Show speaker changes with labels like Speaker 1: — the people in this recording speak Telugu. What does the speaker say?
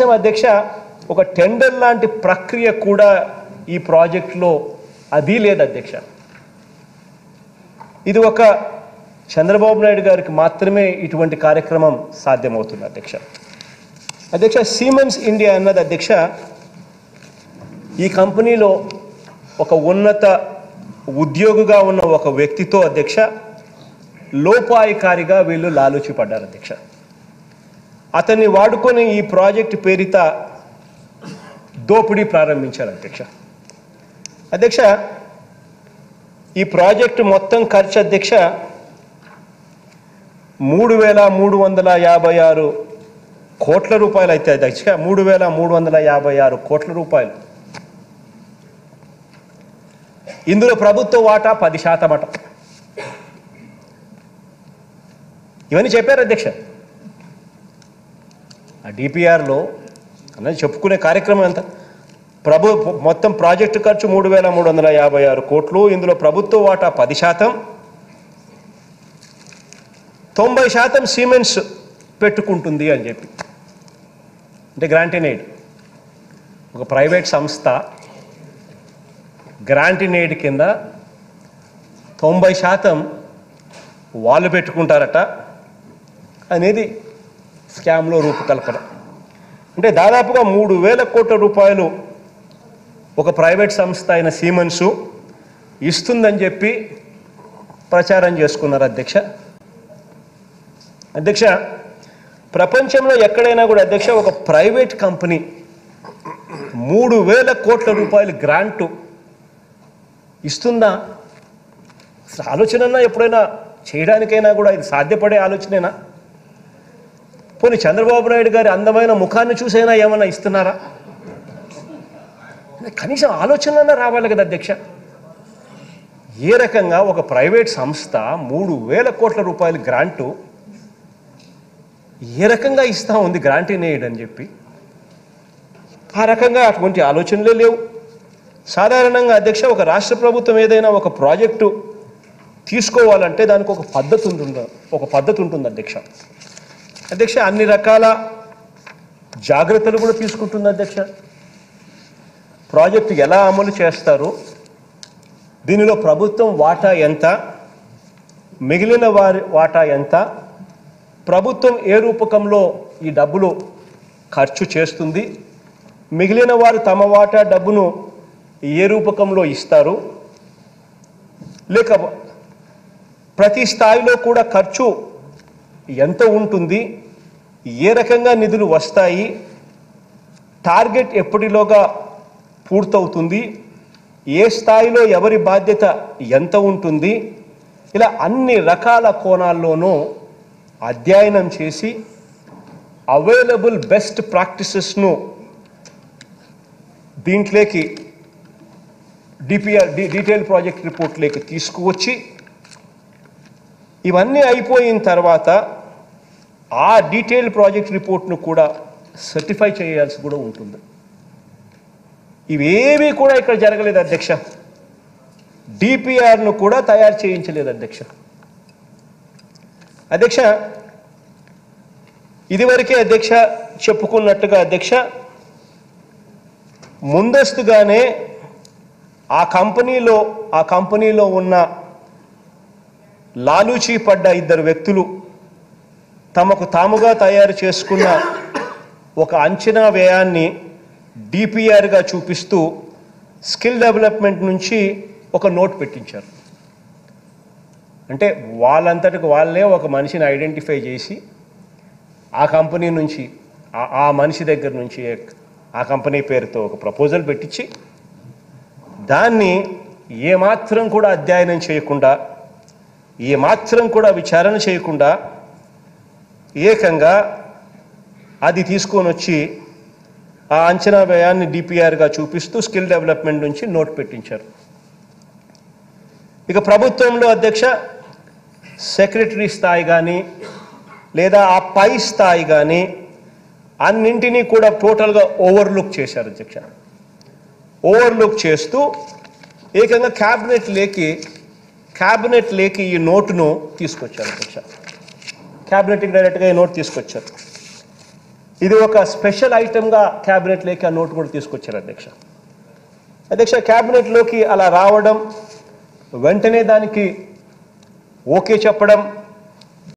Speaker 1: కనీసం అధ్యక్ష ఒక టెండర్ లాంటి ప్రక్రియ కూడా ఈ ప్రాజెక్టులో అది లేదు అధ్యక్ష ఇది ఒక చంద్రబాబు నాయుడు గారికి మాత్రమే ఇటువంటి కార్యక్రమం సాధ్యమవుతుంది అధ్యక్ష అధ్యక్ష సీమెన్స్ ఇండియా అన్నది అధ్యక్ష ఈ కంపెనీలో ఒక ఉన్నత ఉద్యోగిగా ఉన్న ఒక వ్యక్తితో అధ్యక్ష లోపాయికారిగా వీళ్ళు లాలూచి పడ్డారు అధ్యక్ష అతన్ని వాడుకొని ఈ ప్రాజెక్ట్ పేరిత దోపిడీ ప్రారంభించారు అధ్యక్ష అధ్యక్ష ఈ ప్రాజెక్టు మొత్తం ఖర్చు అధ్యక్ష మూడు వేల మూడు వందల యాభై ఆరు కోట్ల రూపాయలు అయితే అధ్యక్ష మూడు వేల మూడు వందల యాభై ఆరు కోట్ల రూపాయలు ఇందులో ప్రభుత్వ వాటా పది శాతం అట ఇవన్నీ చెప్పారు అధ్యక్ష ఆ డిపిఆర్లో అన్నది చెప్పుకునే కార్యక్రమం ఎంత ప్రభు మొత్తం ప్రాజెక్టు ఖర్చు మూడు వేల మూడు వందల యాభై ఆరు కోట్లు ఇందులో ప్రభుత్వ వాటా పది శాతం తొంభై శాతం సిమెంట్స్ పెట్టుకుంటుంది అని చెప్పి అంటే గ్రాంటినేడ్ ఒక ప్రైవేట్ సంస్థ గ్రాంటినేడ్ కింద తొంభై శాతం వాళ్ళు పెట్టుకుంటారట అనేది స్కామ్లో రూపకల్పన అంటే దాదాపుగా మూడు వేల కోట్ల రూపాయలు ఒక ప్రైవేట్ సంస్థ అయిన సీమన్సు ఇస్తుందని చెప్పి ప్రచారం చేసుకున్నారు అధ్యక్ష అధ్యక్ష ప్రపంచంలో ఎక్కడైనా కూడా అధ్యక్ష ఒక ప్రైవేట్ కంపెనీ మూడు వేల కోట్ల రూపాయల గ్రాంటు ఇస్తుందా అసలు ఆలోచన ఎప్పుడైనా చేయడానికైనా కూడా ఇది సాధ్యపడే ఆలోచనేనా పోనీ చంద్రబాబు నాయుడు గారి అందమైన ముఖాన్ని చూసైనా ఏమైనా ఇస్తున్నారా కనీసం ఆలోచన రావాలి కదా అధ్యక్ష ఏ రకంగా ఒక ప్రైవేట్ సంస్థ మూడు వేల కోట్ల రూపాయల గ్రాంటు ఏ రకంగా ఇస్తా ఉంది గ్రాంటీనేడ్ అని చెప్పి ఆ రకంగా అటువంటి ఆలోచనలే లేవు సాధారణంగా అధ్యక్ష ఒక రాష్ట్ర ప్రభుత్వం ఏదైనా ఒక ప్రాజెక్టు తీసుకోవాలంటే దానికి ఒక పద్ధతి ఉంటుంది ఒక పద్ధతి ఉంటుంది అధ్యక్ష అధ్యక్ష అన్ని రకాల జాగ్రత్తలు కూడా తీసుకుంటుంది అధ్యక్ష ప్రాజెక్టు ఎలా అమలు చేస్తారు దీనిలో ప్రభుత్వం వాటా ఎంత మిగిలిన వారి వాటా ఎంత ప్రభుత్వం ఏ రూపకంలో ఈ డబ్బులు ఖర్చు చేస్తుంది మిగిలిన వారు తమ వాటా డబ్బును ఏ రూపకంలో ఇస్తారు లేక ప్రతి స్థాయిలో కూడా ఖర్చు ఎంత ఉంటుంది ఏ రకంగా నిధులు వస్తాయి టార్గెట్ ఎప్పటిలోగా పూర్తవుతుంది ఏ స్థాయిలో ఎవరి బాధ్యత ఎంత ఉంటుంది ఇలా అన్ని రకాల కోణాల్లోనూ అధ్యయనం చేసి అవైలబుల్ బెస్ట్ ప్రాక్టీసెస్ను దీంట్లోకి డిపిఆర్ డీటెయిల్ ప్రాజెక్ట్ రిపోర్ట్లోకి తీసుకువచ్చి ఇవన్నీ అయిపోయిన తర్వాత ఆ డీటెయిల్ ప్రాజెక్ట్ రిపోర్ట్ను కూడా సర్టిఫై చేయాల్సి కూడా ఉంటుంది ఇవేమీ కూడా ఇక్కడ జరగలేదు అధ్యక్ష డిపిఆర్ను కూడా తయారు చేయించలేదు అధ్యక్ష అధ్యక్ష ఇదివరకే అధ్యక్ష చెప్పుకున్నట్టుగా అధ్యక్ష ముందస్తుగానే ఆ కంపెనీలో ఆ కంపెనీలో ఉన్న లాలూచీ పడ్డ ఇద్దరు వ్యక్తులు తమకు తాముగా తయారు చేసుకున్న ఒక అంచనా వ్యయాన్ని డిపిఆర్గా చూపిస్తూ స్కిల్ డెవలప్మెంట్ నుంచి ఒక నోట్ పెట్టించారు అంటే వాళ్ళంతటికి వాళ్ళే ఒక మనిషిని ఐడెంటిఫై చేసి ఆ కంపెనీ నుంచి ఆ- ఆ మనిషి దగ్గర నుంచి ఆ కంపెనీ పేరుతో ఒక ప్రపోజల్ పెట్టించి దాన్ని ఏమాత్రం కూడా అధ్యయనం చేయకుండా ఏమాత్రం కూడా విచారణ చేయకుండా ఏకంగా అది తీసుకొని వచ్చి ఆ అంచనా వ్యయాన్ని డిపిఆర్గా చూపిస్తూ స్కిల్ డెవలప్మెంట్ నుంచి నోట్ పెట్టించారు ఇక ప్రభుత్వంలో అధ్యక్ష సెక్రటరీ స్థాయి కానీ లేదా ఆ పై స్థాయి కానీ అన్నింటినీ కూడా టోటల్గా ఓవర్లుక్ చేశారు అధ్యక్ష ఓవర్లుక్ చేస్తూ ఏకంగా క్యాబినెట్ లేకి క్యాబినెట్ లేకి ఈ నోటును తీసుకొచ్చారు అధ్యక్ష క్యాబినెట్కి డైరెక్ట్గా ఈ నోట్ తీసుకొచ్చారు ఇది ఒక స్పెషల్ ఐటెంగా క్యాబినెట్లోకి ఆ నోటు కూడా తీసుకొచ్చారు అధ్యక్ష అధ్యక్ష క్యాబినెట్లోకి అలా రావడం వెంటనే దానికి ఓకే చెప్పడం